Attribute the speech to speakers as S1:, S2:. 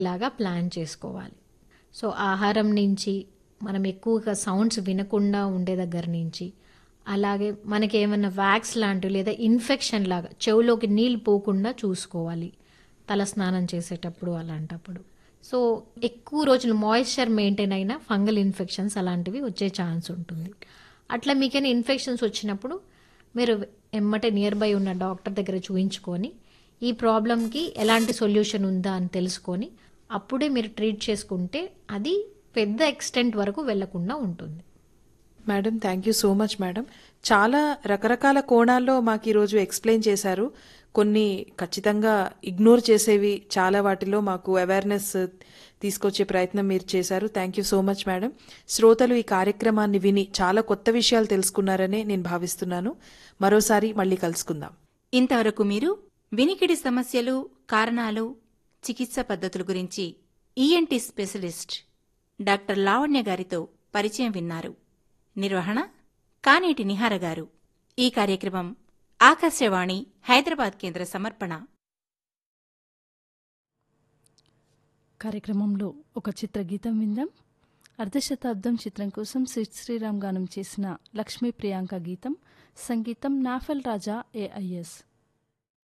S1: లాగా ప్లాన్ చేసుకోవాలి సో ఆహారం నుంచి మనం ఎక్కువగా సౌండ్స్ వినకుండా ఉండే దగ్గర నుంచి అలాగే మనకి ఏమైనా వ్యాక్స్ లాంటివి లేదా ఇన్ఫెక్షన్ లాగా చెవులోకి నీళ్ళు పోకుండా చూసుకోవాలి తల స్నానం చేసేటప్పుడు అలాంటప్పుడు సో ఎక్కువ రోజులు మాయిశ్చర్ మెయింటైన్ అయినా ఫంగల్ ఇన్ఫెక్షన్స్ అలాంటివి వచ్చే ఛాన్స్ ఉంటుంది అట్లా మీకైనా ఇన్ఫెక్షన్స్ వచ్చినప్పుడు మీరు ఎమ్మటే నియర్ బై ఉన్న డాక్టర్ దగ్గర చూయించుకొని ఈ ప్రాబ్లంకి ఎలాంటి సొల్యూషన్ ఉందా అని తెలుసుకొని అప్పుడే మీరు ట్రీట్ చేసుకుంటే అది పెద్ద ఎక్స్టెంట్ వరకు వెళ్లకుండా ఉంటుంది
S2: madam thank you so much madam చాలా రకరకాల కోణాల్లో మాకు ఈరోజు ఎక్స్ప్లెయిన్ చేశారు కొన్ని ఖచ్చితంగా ఇగ్నోర్ చేసేవి చాలా వాటిలో మాకు అవేర్నెస్ తీసుకొచ్చే ప్రయత్నం మీరు చేశారు thank you so much madam శ్రోతలు ఈ కార్యక్రమాన్ని విని చాలా కొత్త విషయాలు తెలుసుకున్నారనే నేను భావిస్తున్నాను మరోసారి మళ్ళీ కలుసుకుందాం
S3: ఇంతవరకు మీరు వినికిడి సమస్యలు కారణాలు చికిత్స పద్ధతుల గురించి ఈఎన్టీ స్పెషలిస్ట్ డాక్టర్ లావణ్య గారితో పరిచయం విన్నారు నిర్వహణ కానేటి నిహార గారు ఈ కార్యక్రమం ఆకాశవాణి హైదరాబాద్ కేంద్ర సమర్పణ
S4: కార్యక్రమంలో ఒక చిత్రగీతం విందాం అర్ధశతాబ్దం చిత్రం కోసం శ్రీ శ్రీరామ్ గానం చేసిన లక్ష్మీ ప్రియాంక గీతం సంగీతం నాఫల్ రాజా ఏఐఎస్